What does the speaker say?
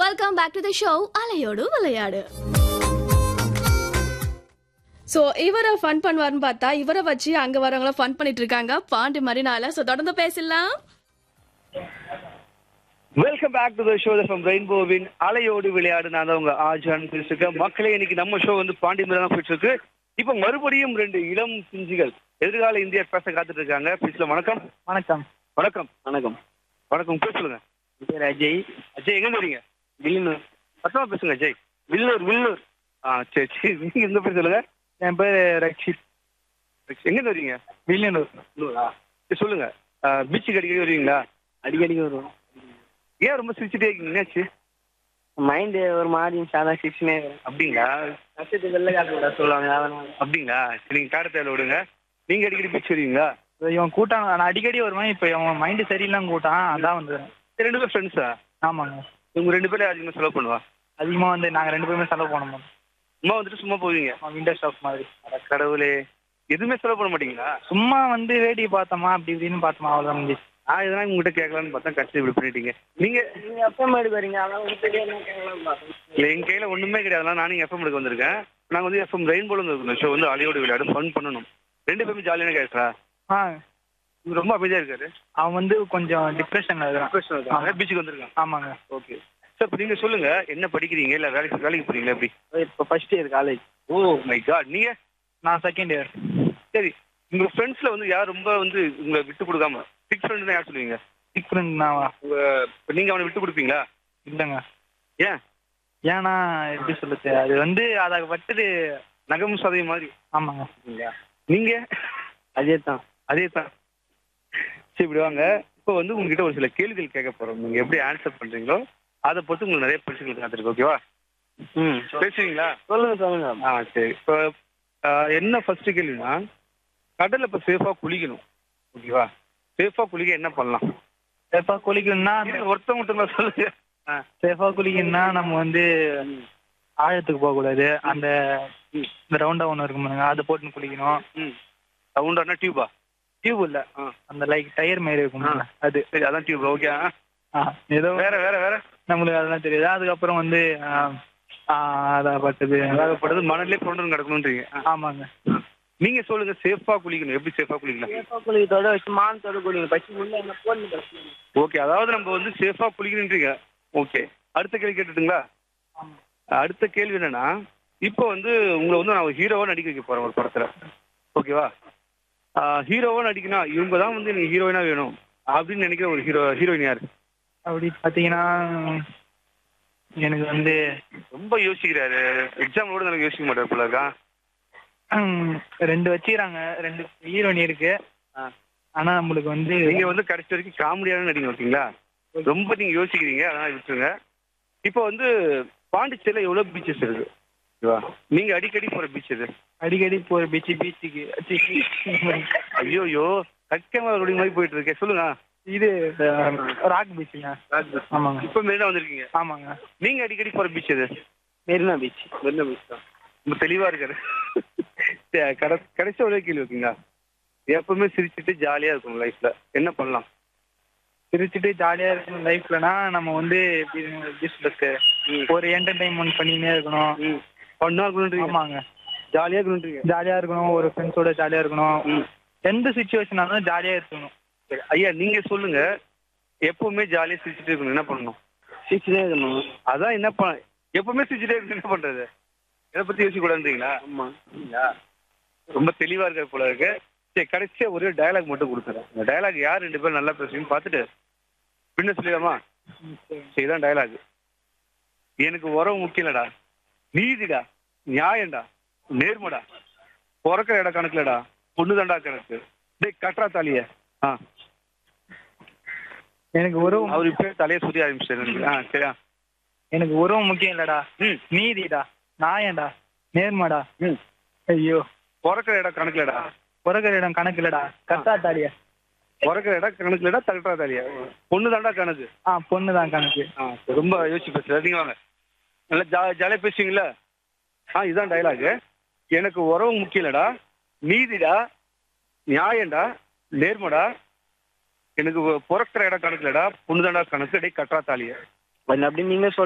Welcome back to the show அலையோடு விளையாடு so இவரை ஃபன் பண்ணுவாருன்னு பார்த்தா இவரை வச்சு அங்கே வரவங்கள ஃபன் பண்ணிட்டு இருக்காங்க பாண்டி மரினால ஸோ தொடர்ந்து பேசலாம் welcome back to the show from ரெயின்போவின் அலையோடு விளையாடு நான் தான் உங்க ஆஜான் பேசிருக்கேன் மக்களே இன்னைக்கு நம்ம ஷோ வந்து பாண்டிமேல தான் போயிட்டு இருக்கு இப்போ மறுபடியும் ரெண்டு இளம் குஞ்சுகள் எதிர்கால இந்தியா பேச காத்துட்டு இருக்காங்க பேசல வணக்கம் வணக்கம் வணக்கம் வணக்கம் வணக்கம் பேர் சொல்லுங்க என் பேர் அஜய் அஜய் எங்க வரீங்க வில்லினூர் பத்தமா பேசுங்க அஜய் வில்லூர் வில்லூர் ஆ சரி சரி நீங்க எங்க பேர் சொல்லுங்க என் பேர் ரக்ஷித் எங்க வரீங்க வில்லியனூர் வில்லூரா சரி சொல்லுங்க பீச்சுக்கு அடிக்கடி வருவீங்களா அடிக்கடிக்கு வருவோம் ஏன் ரொம்ப சிரிச்சுட்டே இருக்கீங்க என்னாச்சு மைண்டு ஒரு மாதிரி சாதா சிக்ஸ்னே அப்படிங்களா கஷ்டத்துக்கு வெளில காட்ட சொல்லுவாங்க அதனால அப்படிங்களா சரி நீங்க காடத்தையில விடுங்க நீங்க அடிக்கடி பீச் வருவீங்களா இவன் கூட்டம் நான் அடிக்கடி வருவேன் இப்போ இவன் மைண்டு சரியில்லாம கூட்டான் அதான் வந்துடுறேன் சரி, ரெண்டு பேரும் ஃப்ரெண்ட்ஸா ஆமாங்க உங்க ரெண்டு பேரும் அதிகமாக செலவு பண்ணுவா அதிகமாக வந்து நாங்கள் ரெண்டு பேருமே செலவு பண்ண மாட்டோம் சும்மா வந்துட்டு சும்மா போவீங்க விண்டோ ஷாப் மாதிரி அட கடவுளே எதுவுமே செலவு பண்ண மாட்டீங்களா சும்மா வந்து வேடிக்கை பார்த்தோமா அப்படி இப்படின்னு பார்த்தோமா அவ்வளோதான் முடிஞ்சு நான் இதெல்லாம் உங்ககிட்ட கேட்கலான்னு பார்த்தா கடைசி இப்படி பண்ணிட்டீங்க நீங்க நீங்கள் எப்போ மாதிரி வரீங்க அதான் உங்களுக்கு என்ன கேட்கலாம் இல்ல எங்க கையில ஒண்ணுமே கிடையாது நானும் எஃப்எம் எடுக்க வந்திருக்கேன் நாங்க வந்து எஃப்எம் ரெயின்போல இருக்கணும் ஷோ வந்து அலையோடு விளையாடு ஃபன் பண்ணணும் ரெண்டு பேருமே ஜாலியான கேரக்டரா ஆ இவர் ரொம்ப அமைதியா இருக்காரு அவன் வந்து கொஞ்சம் டிப்ரெஷனில் இருக்கிறான் பீச்சுக்கு வந்திருக்கான் ஆமாங்க ஓகே சார் இப்போ நீங்க சொல்லுங்க என்ன படிக்கிறீங்க இல்ல வேலைக்கு வேலைக்கு போறீங்களா எப்படி இப்போ first year college oh my God நீங்க நான் செகண்ட் இயர் சரி உங்க ஃப்ரெண்ட்ஸ்ல வந்து யார் ரொம்ப வந்து உங்களை விட்டு கொடுக்காம பிக் ஃப்ரெண்ட் யார் சொல்லுவீங்க டிஃப்ரெண்ட் நான் உங்க இப்ப நீங்க அவனை விட்டு கொடுப்பீங்களா இல்லைங்க ஏன் ஏன்னா எப்படி சொல்லுது அது வந்து அதை பட்டது நகம் சதை மாதிரி ஆமாங்க நீங்க அதே தான் அதே தான் சரி இப்படி வாங்க இப்போ வந்து உங்ககிட்ட ஒரு சில கேள்விகள் கேட்க போறோம் நீங்க எப்படி ஆன்சர் பண்றீங்களோ அதை பொறுத்து உங்களுக்கு நிறைய பரிசுகள் காத்திருக்கு ஓகேவா ம் பேசுவீங்களா சொல்லுங்க சொல்லுங்க ஆ சரி இப்போ ஆ, என்ன ஃபர்ஸ்ட் கேள்வினா கடல்ல இப்போ சேஃபா குளிக்கணும் ஓகேவா சேஃபா குளிக்க என்ன பண்ணலாம் சேஃபா குளிக்கணும்னா இருங்க, ஒருத்தவங்க மட்டும் சொல்லுங்க ஆ சேஃபா குளிக்கணும்னா நம்ம வந்து ஆழத்துக்கு போகக்கூடாது அந்த இந்த ரவுண்டா ஒன்று இருக்கும் பாருங்க அதை போட்டு குளிக்கணும் ம் சவுண்டானா டியூபா டியூப் இல்ல ஆ அந்த லைக் டயர் மாதிரி இருக்கும் பாருங்க, அது சரி அதான் டியூப் ஓகே ஆ, ஏதோ வேற வேற வேற நம்மளுக்கு அதெல்லாம் தெரியுது அதுக்கப்புறம் வந்து ஆ, ஆ, அதாகப்பட்டது அதாகப்பட்டது மணல்லே கொண்டு கிடக்கணுன்றீங்க ஆ. ஆமாங்க நீங்க சொல்லுங்க சேஃபா குளிக்கணும் எப்படி சேஃபா குளிக்கலாம் சேஃபா குளிக்கத்தோட வச்சு மானத்தோட குளிக்கணும் பச்சு உள்ள என்ன போடணும் ஓகே அதாவது நம்ம வந்து சேஃபா குளிக்கணுன்றீங்க ஓகே அடுத்த கேள்வி கேட்டுட்டுங்களா அடுத்த கேள்வி என்னன்னா இப்போ வந்து உங்களை வந்து நான் ஹீரோவா நடிக்க வைக்க போறேன் ஒரு படத்துல ஓகேவா ஹீரோவா நடிக்கணும் இவங்க தான் வந்து எனக்கு ஹீரோயினா வேணும் அப்படின்னு நினைக்கிற ஒரு ஹீரோ ஹீரோயின் யாரு அப்படி பார்த்தீங்கன்னா எனக்கு வந்து ரொம்ப யோசிக்கிறாரு எக்ஸாம் கூட எனக்கு யோசிக்க மாட்டார் போல இருக்கா ம், ரெண்டு வச்சுக்கிறாங்க ரெண்டு ஹீரோனி இருக்கு ஆனா நம்மளுக்கு வந்து நீங்க வந்து கடைசி வரைக்கும் காமெடியான நடிங்க ஓகேங்களா ரொம்ப நீங்க யோசிக்கிறீங்க அதனால விட்டுருங்க இப்போ வந்து பாண்டிச்சேரியில எவ்வளவு பீச்சஸ் இருக்கு ஓகேவா நீங்க அடிக்கடி போற பீச் இது அடிக்கடி போற பீச்சு பீச்சுக்கு ஐயோ ஐயோ கக்கமா அப்படி மாதிரி போயிட்டு இருக்கேன் சொல்லுங்க இது ராக் பீச்சுங்க ஆமாங்க இப்போ மெரினா வந்திருக்கீங்க ஆமாங்க நீங்க அடிக்கடி போற பீச் எது மெரினா பீச் மெரினா பீச் தான் ரொம்ப தெளிவா இருக்காரு சரி, கடை கடைசி ஒரே கேள்வி ஓகேங்களா எப்பவுமே சிரிச்சிட்டு ஜாலியா இருக்கும் லைஃப்ல என்ன பண்ணலாம் சிரிச்சுட்டு ஜாலியா இருக்கணும் லைஃப்லனா நம்ம வந்து எப்படி எப்படி சொல்றது ஒரு என்டர்டைன்மெண்ட் பண்ணினே இருக்கணும் பண்ணா இருக்கணுன்றீங்க ஆமாங்க ஜாலியா இருக்கணுன்றீங்க ஜாலியா இருக்கணும் ஒரு ஃப்ரெண்ட்ஸோட ஜாலியா இருக்கணும் ம். எந்த சுச்சுவேஷன் இருந்தாலும் ஜாலியா இருக்கணும் சரி, ஐயா நீங்க சொல்லுங்க எப்பவுமே ஜாலியா சிரிச்சிட்டு இருக்கணும் என்ன பண்ணணும் சிரிச்சுட்டே இருக்கணும் அதான் என்ன பண்ண எப்பவுமே சிரிச்சிட்டே இருக்கணும் என்ன பண்றது இதை பத்தி யோசிக்க கூடாதுன்றீங்களா ஆமா ரொம்ப தெளிவா இருக்காரு போல இருக்கு சரி கடைசியா ஒரே டயலாக் மட்டும் கொடுத்துறேன் அந்த டயலாக் யார் ரெண்டு பேரும் நல்லா பேசுறீங்கன்னு பார்த்துட்டு பின்ன சொல்லிடாமா சரி இதான் டயலாக் எனக்கு உறவு முக்கியம் இல்லடா நீதிடா நியாயம்டா நேர்மடா பிறக்கிற இடம் கணக்குலடா பொண்ணு தாண்டா கணக்கு டேய் கட்டுறா தாலிய ஆ எனக்கு உறவு அவர் இப்ப தலையை சுத்தி ஆரம்பிச்சிட்டாரு ஆ சரியா எனக்கு உறவு முக்கியம் இல்லடா ம் நீதிடா நாயன்டா நேர்மடா ம் ஐயோ பிறக்கிற இடம் கணக்குலடா பிறக்கிற இடம் கணக்கு இல்லடா கத்தா தாலியா பிறக்கிற இடம் கணக்குலடா தகட்டா தாலியா பொண்ணு தாண்டா கணக்கு ஆ பொண்ணு தான் கணக்கு ஆ சரி, ரொம்ப யோசிச்சு பேசுறது நீங்க வாங்க நல்லா ஜா ஜாலியாக பேசுவீங்களா ஆ இதுதான் டைலாகு எனக்கு உறவு முக்கியம் இல்லடா நீதிடா நியாயம்டா நேர்மடா எனக்கு பிறக்கிற இடம் கணக்குலடா பொண்ணுதாண்டா கணக்கு டே கட்டா தாலிய அப்படி நீங்க